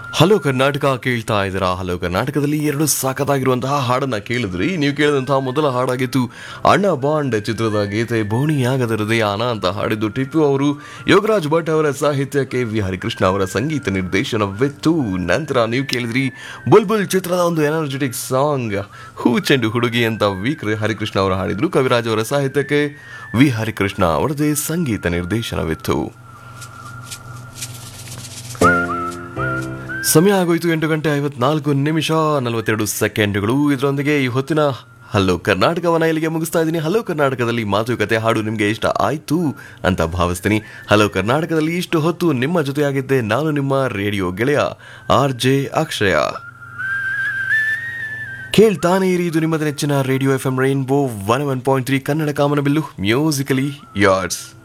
hello Karnataka ಕೇಳ್ತಾ ಇದ್ದೀರಾ hello ಕರ್ನಾಟಕದಲ್ಲಿ ಎರಡು ಸಾಕತ್ತಾಗಿರುವಂತಹ ಹಾಡನ್ನ ಕೇಳಿದ್ರಿ ನೀವು ಕೇಳಿದಂತಹ ಮೊದಲ ಹಾಡಾಗಿತ್ತು ಅಣ್ಣ ಬಾಂಡ್ ಚಿತ್ರದ ಗೀತೆ ಬೋಣಿಯಾಗದ ಹೃದಯಾನ ಅಂತ ಹಾಡಿದ್ದು ಟಿಪ್ಪು ಅವರು ಯೋಗರಾಜ್ ಭಟ್ ಅವರ ಸಾಹಿತ್ಯಕ್ಕೆ ವಿ ಹರಿಕೃಷ್ಣ ಅವರ ಸಂಗೀತ ನಿರ್ದೇಶನವಿತ್ತು ನಂತರ ನೀವು ಕೇಳಿದ್ರಿ ಬುಲ್ಬುಲ್ ಚಿತ್ರದ ಒಂದು ಎನರ್ಜೆಟಿಕ್ ಸಾಂಗ್ ಹೂ ಚೆಂಡು ಹುಡುಗಿ ಅಂತ ವಿ ಕೃ- ಹರಿಕೃಷ್ಣ ಅವರು ಹಾಡಿದ್ರು ಕವಿರಾಜ್ ಅವರ ಸಾಹಿತ್ಯಕ್ಕೆ ವಿ ಹರಿಕೃಷ್ಣ ಅವರದೇ ಸಂಗೀತ ನಿರ್ದೇಶನವಿತ್ತು ಸಮಯ ಆಗೋಯ್ತು ಎಂಟು ಗಂಟೆ ಐವತ್ನಾಲ್ಕು ನಿಮಿಷ ನಲವತ್ತೆರಡು ಸೆಕೆಂಡ್ಗಳು ಇದರೊಂದಿಗೆ ಈ ಹೊತ್ತಿನ ಹಲೋ ಕರ್ನಾಟಕವನ್ನ ಇಲ್ಲಿಗೆ ಮುಗಿಸ್ತಾ ಇದ್ದೀನಿ ಹಲೋ ಕರ್ನಾಟಕದಲ್ಲಿ ಮಾತುಕತೆ ಹಾಡು ನಿಮಗೆ ಇಷ್ಟ ಆಯ್ತು ಅಂತ ಭಾವಿಸ್ತೀನಿ ಹಲೋ ಕರ್ನಾಟಕದಲ್ಲಿ ಇಷ್ಟು ಹೊತ್ತು ನಿಮ್ಮ ಜೊತೆಯಾಗಿದ್ದೆ ನಾನು ನಿಮ್ಮ ರೇಡಿಯೋ ಗೆಳೆಯ ಆರ್ ಜೆ ಅಕ್ಷಯ ಕೇಳ್ತಾನೆ ಇರಿ ಇದು ನಿಮ್ಮದ ನೆಚ್ಚಿನ radio F M rainbow one one point three Kannada ಕಾಮನಬಿಲ್ಲು ಮ್ಯೂಸಿಕಲಿ ಯಾರ್ಡ್ಸ್